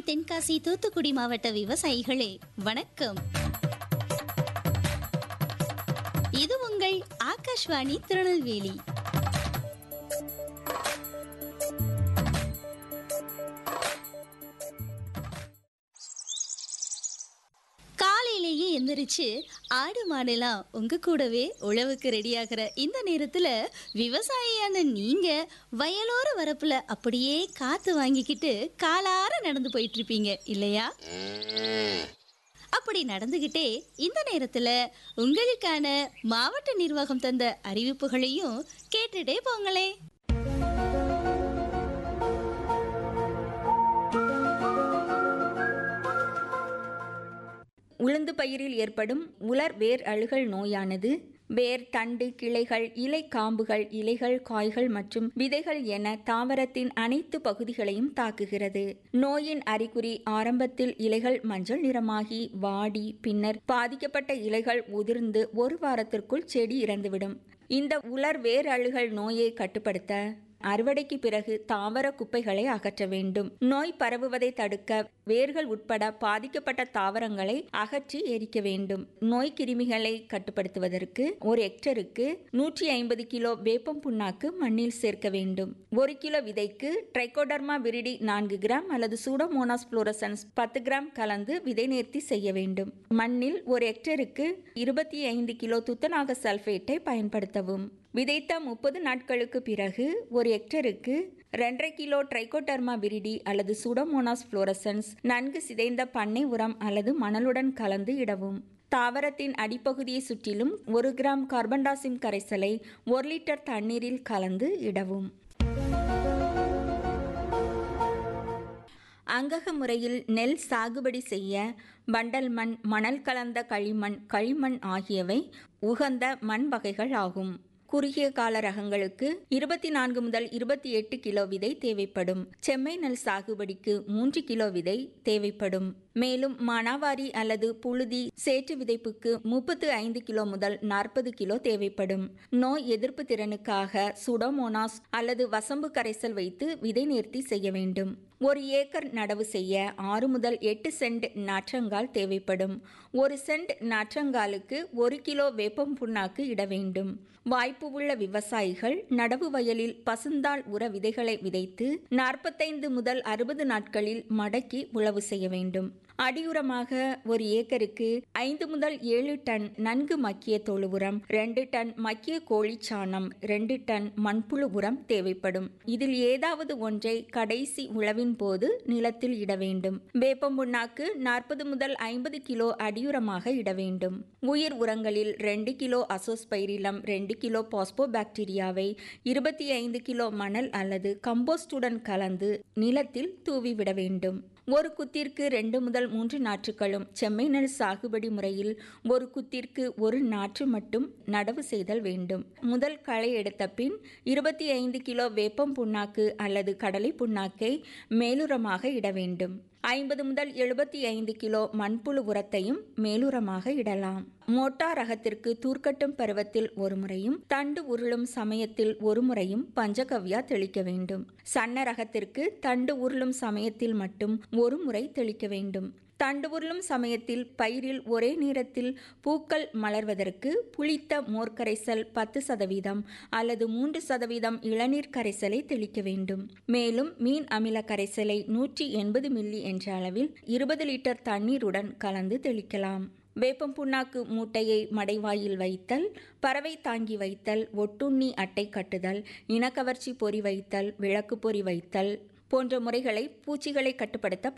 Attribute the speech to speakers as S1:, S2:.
S1: தென்காசி தூத்துக்குடி மாவட்ட விவசாயிகளே வணக்கம் இது உங்கள் ஆகாஷ்வாணி திருநெல்வேலி காலையிலேயே எந்திரிச்சு ஆடு மாடெல்லாம் உங்க கூடவே உழவுக்கு ரெடியாகிற இந்த நேரத்துல விவசாயியான நீங்க வயலோர வரப்புல அப்படியே காத்து வாங்கிக்கிட்டு காலார நடந்து போயிட்டு இருப்பீங்க இல்லையா அப்படி நடந்துகிட்டே இந்த நேரத்துல உங்களுக்கான மாவட்ட நிர்வாகம் தந்த அறிவிப்புகளையும் கேட்டுட்டே போங்களே
S2: உளுந்து பயிரில் ஏற்படும் உலர் வேர் அழுகல் நோயானது வேர் தண்டு கிளைகள் இலை காம்புகள் இலைகள் காய்கள் மற்றும் விதைகள் என தாவரத்தின் அனைத்து பகுதிகளையும் தாக்குகிறது நோயின் அறிகுறி ஆரம்பத்தில் இலைகள் மஞ்சள் நிறமாகி வாடி பின்னர் பாதிக்கப்பட்ட இலைகள் உதிர்ந்து ஒரு வாரத்திற்குள் செடி இறந்துவிடும் இந்த உலர் வேர் அழுகல் நோயை கட்டுப்படுத்த அறுவடைக்கு பிறகு தாவர குப்பைகளை அகற்ற வேண்டும் நோய் பரவுவதை தடுக்க வேர்கள் உட்பட பாதிக்கப்பட்ட தாவரங்களை அகற்றி எரிக்க வேண்டும் நோய் கிருமிகளை கட்டுப்படுத்துவதற்கு ஒரு ஹெக்டருக்கு நூற்றி ஐம்பது கிலோ வேப்பம் புண்ணாக்கு மண்ணில் சேர்க்க வேண்டும் ஒரு கிலோ விதைக்கு ட்ரைகோடர்மா விரிடி நான்கு கிராம் அல்லது சூடோமோனாஸ் புளோரசன்ஸ் பத்து கிராம் கலந்து விதை நேர்த்தி செய்ய வேண்டும் மண்ணில் ஒரு ஹெக்டருக்கு இருபத்தி ஐந்து கிலோ துத்தநாக சல்பேட்டை பயன்படுத்தவும் விதைத்த முப்பது நாட்களுக்கு பிறகு ஒரு ஹெக்டருக்கு ரெண்டரை கிலோ ட்ரைகோடர்மா விரிடி அல்லது சுடோமோனாஸ் புளோரசன்ஸ் நன்கு சிதைந்த பண்ணை உரம் அல்லது மணலுடன் கலந்து இடவும் தாவரத்தின் அடிப்பகுதியை சுற்றிலும் ஒரு கிராம் கார்பன்டாசிம் கரைசலை ஒரு லிட்டர் தண்ணீரில் கலந்து இடவும் அங்கக முறையில் நெல் சாகுபடி செய்ய வண்டல் மண் மணல் கலந்த களிமண் களிமண் ஆகியவை உகந்த மண் வகைகள் ஆகும் குறுகிய கால ரகங்களுக்கு இருபத்தி நான்கு முதல் இருபத்தி எட்டு கிலோ விதை தேவைப்படும் செம்மை நெல் சாகுபடிக்கு மூன்று கிலோ விதை தேவைப்படும் மேலும் மானாவாரி அல்லது புழுதி சேற்று விதைப்புக்கு முப்பத்து ஐந்து கிலோ முதல் நாற்பது கிலோ தேவைப்படும் நோய் எதிர்ப்பு திறனுக்காக சுடோமோனாஸ் அல்லது வசம்பு கரைசல் வைத்து விதை நேர்த்தி செய்ய வேண்டும் ஒரு ஏக்கர் நடவு செய்ய ஆறு முதல் எட்டு சென்ட் நாற்றங்கால் தேவைப்படும் ஒரு சென்ட் நாற்றங்காலுக்கு ஒரு கிலோ வேப்பம் புண்ணாக்கு இட வேண்டும் வாய்ப்பு உள்ள விவசாயிகள் நடவு வயலில் பசுந்தாள் உர விதைகளை விதைத்து நாற்பத்தைந்து முதல் அறுபது நாட்களில் மடக்கி உழவு செய்ய வேண்டும் அடியுரமாக ஒரு ஏக்கருக்கு ஐந்து முதல் ஏழு டன் நன்கு மக்கிய தொழு உரம் ரெண்டு டன் மக்கிய கோழிச்சாணம் ரெண்டு டன் மண்புழு உரம் தேவைப்படும் இதில் ஏதாவது ஒன்றை கடைசி உழவின் போது நிலத்தில் இட வேண்டும் வேப்பம் புண்ணாக்கு நாற்பது முதல் ஐம்பது கிலோ அடியுரமாக இட வேண்டும் உயிர் உரங்களில் ரெண்டு கிலோ அசோஸ்பைரிலம் ரெண்டு கிலோ பாஸ்போ பாக்டீரியாவை இருபத்தி ஐந்து கிலோ மணல் அல்லது கம்போஸ்டுடன் கலந்து நிலத்தில் தூவிவிட வேண்டும் ஒரு குத்திற்கு ரெண்டு முதல் மூன்று நாற்றுகளும் செம்மை நெல் சாகுபடி முறையில் ஒரு குத்திற்கு ஒரு நாற்று மட்டும் நடவு செய்தல் வேண்டும் முதல் களை எடுத்த பின் இருபத்தி ஐந்து கிலோ வேப்பம் புண்ணாக்கு அல்லது கடலை புண்ணாக்கை மேலுரமாக இட வேண்டும் ஐம்பது முதல் எழுபத்தி ஐந்து கிலோ மண்புழு உரத்தையும் மேலுரமாக இடலாம் மோட்டா ரகத்திற்கு தூர்க்கட்டும் பருவத்தில் ஒரு முறையும் தண்டு உருளும் சமயத்தில் ஒரு முறையும் பஞ்சகவ்யா தெளிக்க வேண்டும் சன்ன ரகத்திற்கு தண்டு உருளும் சமயத்தில் மட்டும் ஒரு முறை தெளிக்க வேண்டும் தண்டு உருளும் சமயத்தில் பயிரில் ஒரே நேரத்தில் பூக்கள் மலர்வதற்கு புளித்த மோர்க்கரைசல் பத்து சதவீதம் அல்லது மூன்று சதவீதம் இளநீர் கரைசலை தெளிக்க வேண்டும் மேலும் மீன் அமில கரைசலை நூற்றி எண்பது மில்லி என்ற அளவில் இருபது லிட்டர் தண்ணீருடன் கலந்து தெளிக்கலாம் வேப்பம் புண்ணாக்கு மூட்டையை மடைவாயில் வைத்தல் பறவை தாங்கி வைத்தல் ஒட்டுண்ணி அட்டை கட்டுதல் இனக்கவர்ச்சி பொறி வைத்தல் விளக்கு பொறி வைத்தல் போன்ற முறைகளை பூச்சிகளை கட்டுப்படுத்த